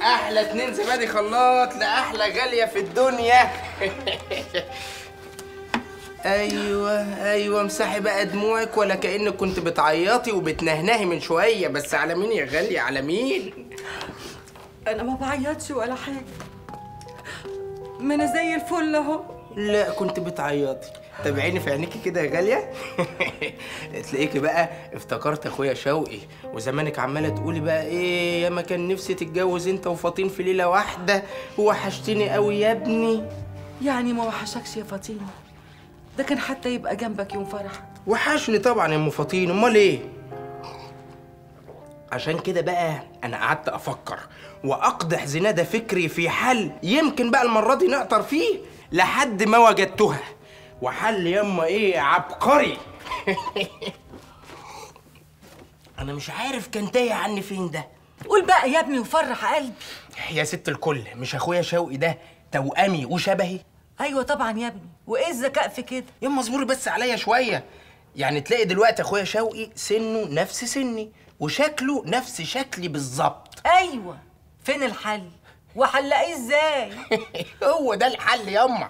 احلى اتنين زبادي خلاط لاحلى غاليه في الدنيا ايوه ايوه امسحي بقى دموعك ولا كانك كنت بتعيطي وبتنهنهي من شويه بس على مين يا غاليه على مين انا ما بعيطش ولا حاجه ما انا زي الفل اهو لا كنت بتعيطي تابعيني في عينيكي كده يا غاليه تلاقيكي بقى افتكرت اخويا شوقي وزمانك عماله تقولي بقى ايه يا ما كان نفسي تتجوز انت وفاطين في ليله واحده وحشتني قوي يا ابني يعني ما وحشكش يا فاطمه ده كان حتى يبقى جنبك يوم فرحك وحشني طبعا يا ام فاطين امال ايه عشان كده بقى انا قعدت افكر واقدح زناد فكري في حل يمكن بقى المره دي نقطر فيه لحد ما وجدتها وحل ياما ايه عبقري انا مش عارف كان تايه عني فين ده قول بقى يا ابني وفرح قلبي يا ست الكل مش اخويا شوقي ده توأمي وشبهي ايوه طبعا يا ابني وايه الذكاء في كده ياما اصبري بس عليا شويه يعني تلاقي دلوقتي اخويا شوقي سنه نفس سني وشكله نفس شكلي بالظبط ايوه فين الحل وحلقيه ازاي هو ده الحل ياما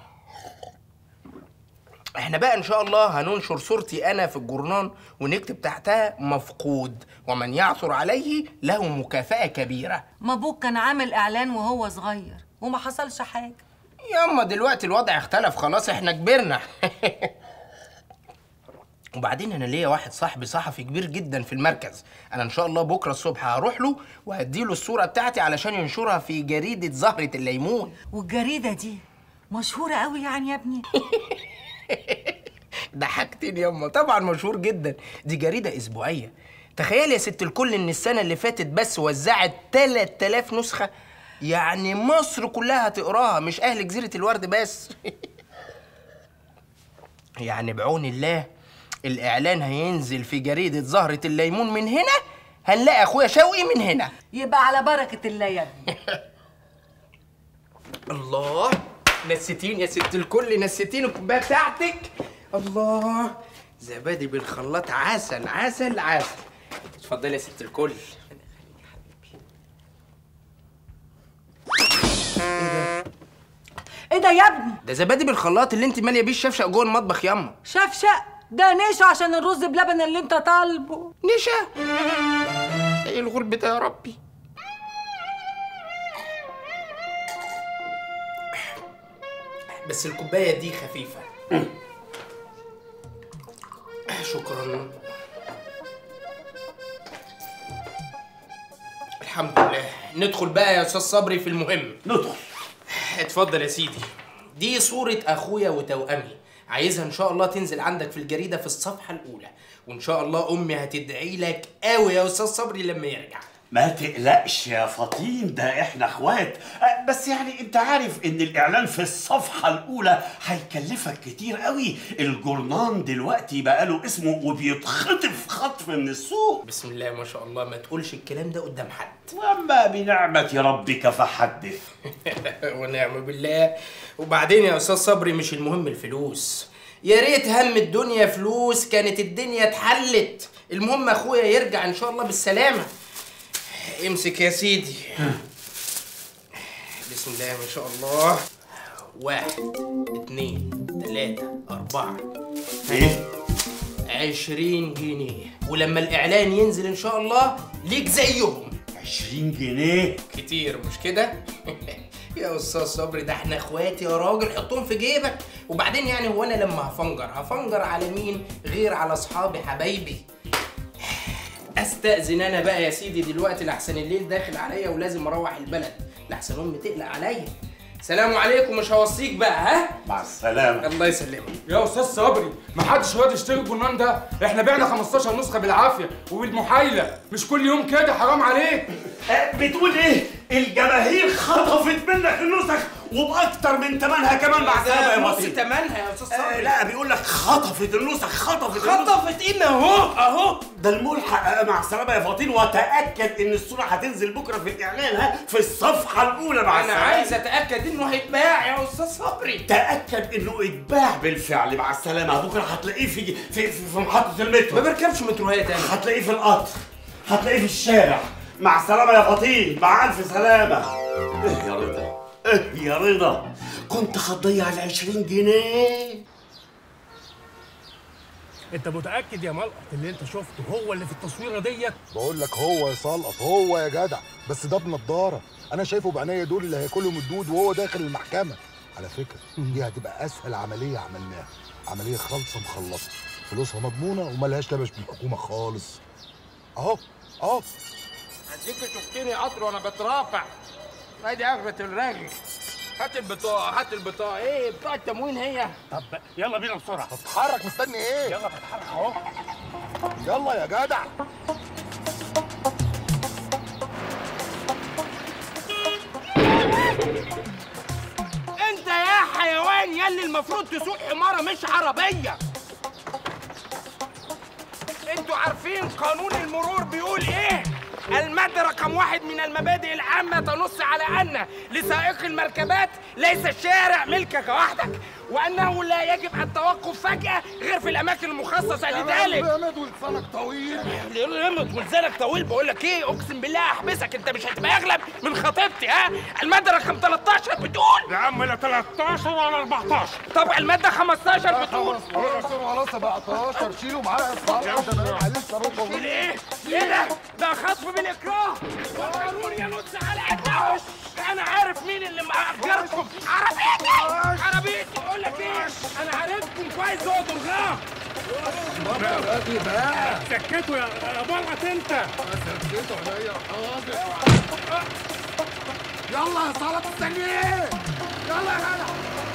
احنا بقى ان شاء الله هننشر صورتي انا في الجورنان ونكتب تحتها مفقود ومن يعثر عليه له مكافأة كبيرة ما ابوك كان عامل اعلان وهو صغير وما حصلش حاجه ياما دلوقتي الوضع اختلف خلاص احنا كبرنا وبعدين انا ليا واحد صاحبي صحفي كبير جدا في المركز انا ان شاء الله بكره الصبح هروح له وهديله الصوره بتاعتي علشان ينشرها في جريده زهره الليمون والجريده دي مشهوره قوي يعني يا ابني ضحكتني ياما طبعا مشهور جدا دي جريده اسبوعيه تخيل يا ست الكل ان السنه اللي فاتت بس وزعت 3000 نسخه يعني مصر كلها هتقراها مش اهل جزيره الورد بس يعني بعون الله الاعلان هينزل في جريده زهره الليمون من هنا هنلاقي اخويا شوقي من هنا يبقى على بركه الله يا ابني الله نسيتين يا ست الكل نسيتين الكوبايه بتاعتك الله زبادي بالخلاط عسل عسل عسل اتفضلي يا ست الكل ايه ده يا ابني ده زبادي بالخلاط اللي انت ماليه بيه الشفشق جوه المطبخ ياما شفشق ده نشا عشان الرز بلبن اللي انت طالبه نشا ايه الغرب ده يا ربي بس الكوبايه دي خفيفه شكرا الحمد لله ندخل بقى يا استاذ صبري في المهم ندخل اتفضل يا سيدي دي صورة أخويا وتوأمي عايزها إن شاء الله تنزل عندك في الجريدة في الصفحة الأولى وإن شاء الله أمي هتدعي لك قوي يا أستاذ صبري لما يرجع ما تقلقش يا فطين ده احنا اخوات أه، بس يعني انت عارف ان الاعلان في الصفحة الاولى هيكلفك كتير قوي الجورنان دلوقتي بقاله اسمه وبيتخطف خطف من السوق بسم الله ما شاء الله ما تقولش الكلام ده قدام حد واما بنعمة ربك فحدث ونعم بالله وبعدين يا أستاذ صبري مش المهم الفلوس يا ريت هم الدنيا فلوس كانت الدنيا اتحلت المهم أخويا يرجع إن شاء الله بالسلامة امسك يا سيدي بسم الله ما شاء الله واحد اتنين تلاتة أربعة ايه عشرين جنيه ولما الإعلان ينزل إن شاء الله ليك زيهم 20 جنيه كتير مش كده؟ يا استاذ صبري ده احنا اخواتي يا راجل حطهم في جيبك وبعدين يعني هو انا لما هفنجر هفنجر على مين غير على اصحابي حبايبي استاذن انا بقى يا سيدي دلوقتي لحسن الليل داخل عليا ولازم اروح البلد لحسن امي تقلق عليا سلام عليكم مش هوصيك بقى ها مع السلامة الله يسلمك يا استاذ صبري ما حدش راضي يشتري الجرنان ده احنا بعنا 15 نسخه بالعافيه وبالمحايله مش كل يوم كده حرام عليك أه، بتقول ايه الجماهير خطفت منك النسخ وباكتر من ثمنها كمان بعد سنه يا نص بطيء تمنها يا استاذ آه، صبري لا بيقول لك خطفت النسخ خطفت النسخ. خطفت ايه ما اهو اهو ده الملحق آه، مع السلامه يا فاطين وتاكد ان الصوره هتنزل بكره في الاعلان ها في الصفحه الاولى مع انا السلامه عايز اتاكد انه هيتباع يا استاذ صبري تاكد انه اتباع بالفعل مع السلامه بكره هتلاقيه في في في, في محطه ما المترو بركبش متروهات انا هتلاقيه في القطر هتلاقيه في الشارع مع السلامة يا فطين مع ألف سلامة إيه يا رضا إيه يا رضا كنت هتضيع ال 20 جنيه انت متاكد يا ملقط اللي انت شفته هو اللي في التصويره ديت بقول لك هو يا سلقط هو يا جدع بس ده بنضاره انا شايفه بعينيا دول اللي هياكلهم الدود وهو داخل المحكمه على فكره دي هتبقى اسهل عمليه عملناها عمليه خالصه مخلصه فلوسها مضمونه وملهاش لبش بالحكومه خالص اهو اهو اديك شفتني قطر وانا بترافع ادي اخرة الرغي هات البطاقة هات البطاقة ايه بطاقة التموين هي طب يلا بينا بسرعه اتحرك مستني ايه يلا بتحرك اهو يلا يا جدع انت يا حيوان يلي المفروض تسوق حمارة مش عربية انتوا عارفين قانون المرور بيقول ايه؟ المادة رقم واحد من المبادئ العامة تنص على أن لسائق المركبات ليس الشارع ملكك وحدك وأنه لا يجب التوقف فجأة غير في الأماكن المخصصة لذلك جامد ولسانك طويل رمت ولسانك طويل بقول لك ايه اقسم بالله احبسك انت مش هتبقى اغلب من خطيبتي ها الماده رقم 13 بتقول يا عم لا 13 ولا 14 طب الماده 15 بتقول 15 ولا 17 شيلوا معايا الصراحه ده انا لسه روحه ايه ايه ده ده خطف بالاكراه والقانون ينص على الدعوه انا عارف مين اللي مأجركم عربيتي عربيتي بقول لك ايه انا عارفكم كويس اقعدوا الغام سكته يا يا بلقط انت يلا يا صلاة مستني ايه يلا يا جدع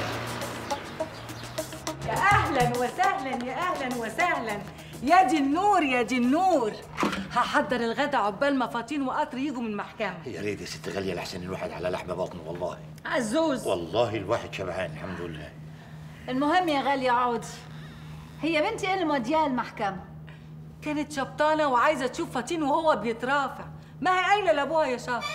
يا اهلا وسهلا يا اهلا وسهلا يا دي النور يا دي النور هحضر الغدا عقبال ما فاطين وقطر يجوا من المحكمه يا ريت يا ست غالية لحسن الواحد على لحم بطنه والله عزوز والله الواحد شبعان الحمد لله المهم يا غالية عودي هي بنتي ايه اللي مودياها المحكمة؟ كانت شبطانه وعايزه تشوف فاطين وهو بيترافع ما هي قايله لابوها يا شهر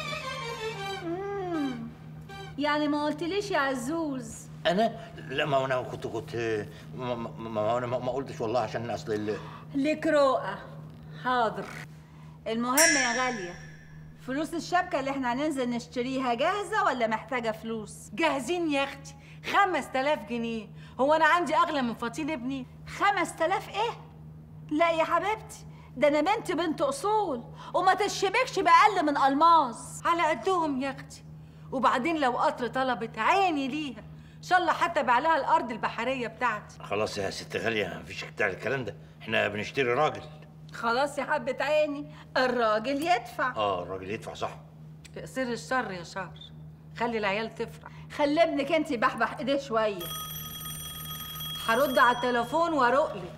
يعني ما قلتليش يا عزوز انا لا ما انا كنت كنت ما, ما, ما انا ما ما قلتش والله عشان اصل ال- ليك رؤى حاضر المهم يا غالية فلوس الشبكة اللي احنا هننزل نشتريها جاهزة ولا محتاجة فلوس؟ جاهزين يا اختي 5000 جنيه هو انا عندي اغلى من فاطين ابني خمس تلاف ايه؟ لا يا حبيبتي ده انا بنت بنت اصول وما تشبكش بأقل من الماس على قدهم يا اختي وبعدين لو قطر طلبت عيني ليها ان شاء الله حتى باع لها الارض البحريه بتاعتي خلاص يا ست غالية مفيش بتاع الكلام ده احنا بنشتري راجل خلاص يا حبة عيني الراجل يدفع اه الراجل يدفع صح سر الشر يا شهر خلي العيال تفرح خلي ابنك انت يبحبح ايديه شوية هرد على التليفون وارق لك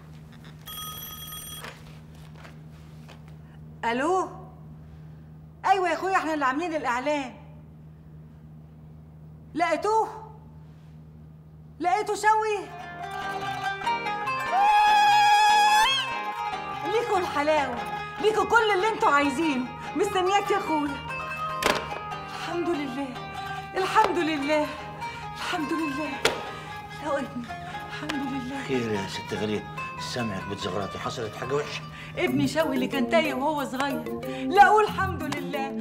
الو ايوه يا اخويا احنا اللي عاملين الاعلان لقيتوه لقيته شوي ليكوا الحلاوه ليكوا كل اللي انتوا عايزينه مستنياك يا اخويا الحمد لله الحمد لله الحمد لله يا ابني الحمد لله خير يا ست غالية سامعك بتزغرطي حصلت حاجة وحشة ابني شوقي اللي كان تايه وهو صغير لقوا الحمد لله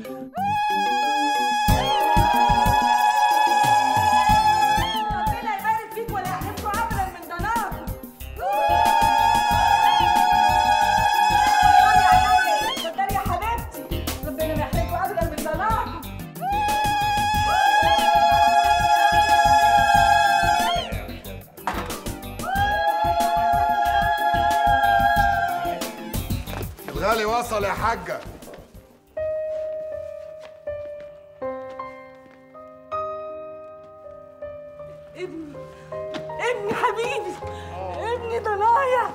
ربنا يبارك فيك ولا يحرمكوا ابدا من ضناك اتفضلي يا حبيبتي ربنا ما يحرمكوا ابدا من ضناك الغالي وصل يا حاجه ابني ابني حبيبي ابني ضنايا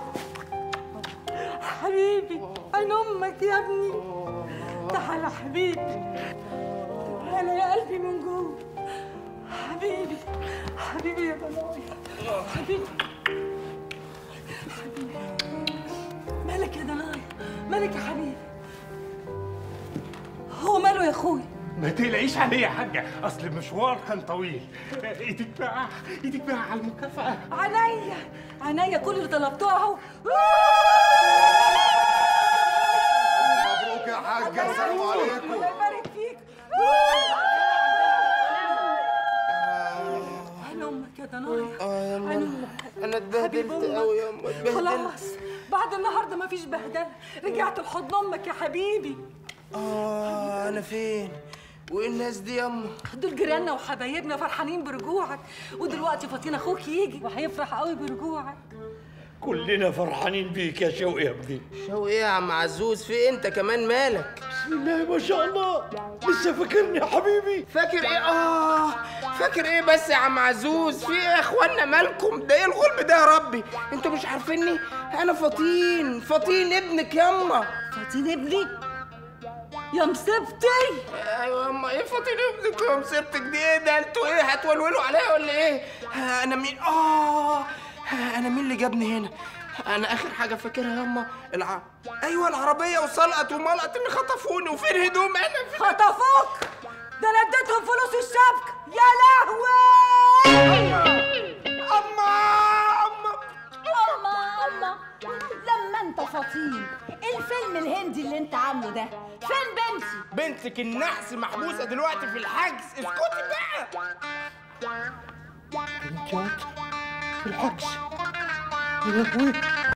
حبيبي عين امك يا ابني تعالى حبيبي تعالى يا قلبي من جوه حبيبي حبيبي يا ضنايا حبيبي حبيبي مالك يا ضنايا مالك يا حبيبي هو ماله يا اخوي ما تقلقيش عليه يا حاجة أصل المشوار كان طويل إيدك بقى إيدك بقى على المكافأة عينيا عينيا كل اللي طلبتوه اهو مبروك يا حاجه السلام عليكم الله يبارك فيك عين امك يا ضنايا اه يا عين أما امك انا حبيب اتبهدلت أمك. قوي يا أما اتبهدلت خلاص بعد النهارده مفيش بهدله رجعت لحضن امك يا حبيبي اه انا فين وايه الناس دي ياما دول جيراننا وحبايبنا فرحانين برجوعك ودلوقتي فاطين اخوك يجي وهيفرح قوي برجوعك كلنا فرحانين بيك يا شوقي يا ابني شوقي ايه يا عم عزوز في إيه؟ انت كمان مالك بسم الله ما شاء الله لسه فاكرني يا حبيبي فاكر ايه اه فاكر ايه بس يا عم عزوز في ايه يا اخوانا مالكم ده ايه الغلب ده يا ربي انتوا مش عارفيني انا فطين فطين ابنك ياما فاطين ابني يا مصيبتي ايوه ياما ايه فاطين ابنك يا مصيبتك دي ايه ده انتوا ايه هتولولوا عليا ولا ايه ها، انا مين اه ها، انا مين اللي جابني هنا انا اخر حاجه فاكرها ياما الع... ايوه العربيه وسلقت وملقت اللي خطفوني وفين هدوم انا في خطفوك ده انا اديتهم فلوس الشبكه يا لهوي اما اما اما اما لما انت فطين الفيلم الهندي اللي انت عامله ده فين بنتي بنتك النحس محبوسه دلوقتي في الحجز اسكتي بقى انت في الحجز يا لهوي